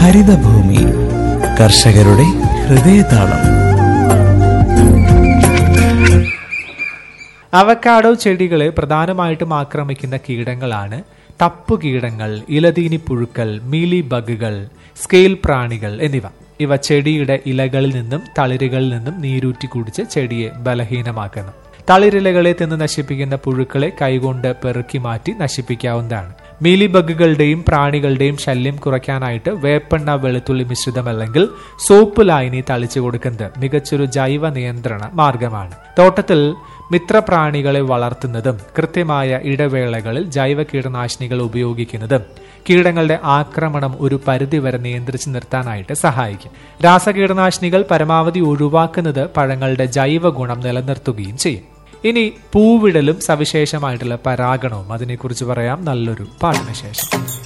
ഹരിതഭൂമി കർഷകരുടെ ഹൃദയതാളം അവക്കാഡോ ചെടികളെ പ്രധാനമായിട്ടും ആക്രമിക്കുന്ന കീടങ്ങളാണ് തപ്പുകീടങ്ങൾ ഇലതീനി പുഴുക്കൾ മീലി ബഗുകൾ സ്കെയിൽ പ്രാണികൾ എന്നിവ ഇവ ചെടിയുടെ ഇലകളിൽ നിന്നും തളിരുകളിൽ നിന്നും നീരൂറ്റി കുടിച്ച് ചെടിയെ ബലഹീനമാക്കുന്നു തളിരിലകളെ തിന്ന് നശിപ്പിക്കുന്ന പുഴുക്കളെ കൈകൊണ്ട് പെറുക്കി മാറ്റി നശിപ്പിക്കാവുന്നതാണ് മീലി ബഗുകളുടെയും പ്രാണികളുടെയും ശല്യം കുറയ്ക്കാനായിട്ട് വേപ്പെണ്ണ വെളുത്തുള്ളി മിശ്രിതം അല്ലെങ്കിൽ സോപ്പ് ലായനി തളിച്ചു കൊടുക്കുന്നത് മികച്ചൊരു ജൈവ നിയന്ത്രണ മാർഗമാണ് തോട്ടത്തിൽ മിത്രപ്രാണികളെ വളർത്തുന്നതും കൃത്യമായ ഇടവേളകളിൽ ജൈവ കീടനാശിനികൾ ഉപയോഗിക്കുന്നതും കീടങ്ങളുടെ ആക്രമണം ഒരു പരിധിവരെ നിയന്ത്രിച്ചു നിർത്താനായിട്ട് സഹായിക്കും രാസകീടനാശിനികൾ പരമാവധി ഒഴിവാക്കുന്നത് പഴങ്ങളുടെ ജൈവ ഗുണം നിലനിർത്തുകയും ചെയ്യും ഇനി പൂവിടലും സവിശേഷമായിട്ടുള്ള പരാഗണവും അതിനെക്കുറിച്ച് പറയാം നല്ലൊരു പാട്ടിന് ശേഷം